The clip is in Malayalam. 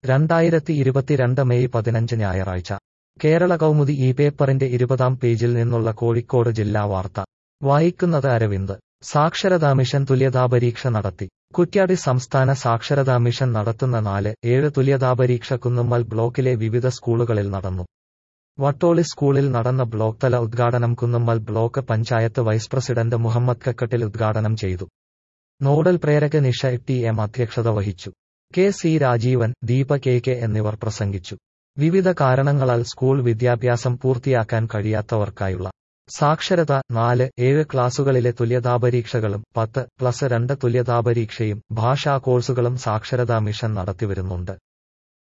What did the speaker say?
രണ്ടായിരത്തി ഇരുപത്തിരണ്ട് മെയ് പതിനഞ്ച് ഞായറാഴ്ച കേരള കൗമുദി ഈ പേപ്പറിന്റെ ഇരുപതാം പേജിൽ നിന്നുള്ള കോഴിക്കോട് ജില്ലാ വാർത്ത വായിക്കുന്നത് അരവിന്ദ് സാക്ഷരതാ മിഷൻ തുല്യതാ പരീക്ഷ നടത്തി കുറ്റ്യാടി സംസ്ഥാന സാക്ഷരതാ മിഷൻ നടത്തുന്ന നാല് ഏഴ് തുല്യതാ പരീക്ഷ കുന്നുമ്മൽ ബ്ലോക്കിലെ വിവിധ സ്കൂളുകളിൽ നടന്നു വട്ടോളി സ്കൂളിൽ നടന്ന ബ്ലോക്ക് തല ഉദ്ഘാടനം Kunnummal block panchayat vice president Muhammad Kakkattil ഉദ്ഘാടനം ചെയ്തു നോഡൽ പ്രേരക നിഷ ടി എം അധ്യക്ഷത വഹിച്ചു K C Rajeevan Deepa K K എന്നിവർ പ്രസംഗിച്ചു വിവിധ കാരണങ്ങളാൽ സ്കൂൾ വിദ്യാഭ്യാസം പൂർത്തിയാക്കാൻ കഴിയാത്തവർക്കായുള്ള സാക്ഷരത നാല് ഏഴ് ക്ലാസുകളിലെ തുല്യതാപരീക്ഷകളും പത്ത് പ്ലസ് രണ്ട് തുല്യതാപരീക്ഷയും ഭാഷാ കോഴ്സുകളും സാക്ഷരതാ മിഷൻ നടത്തിവരുന്നുണ്ട്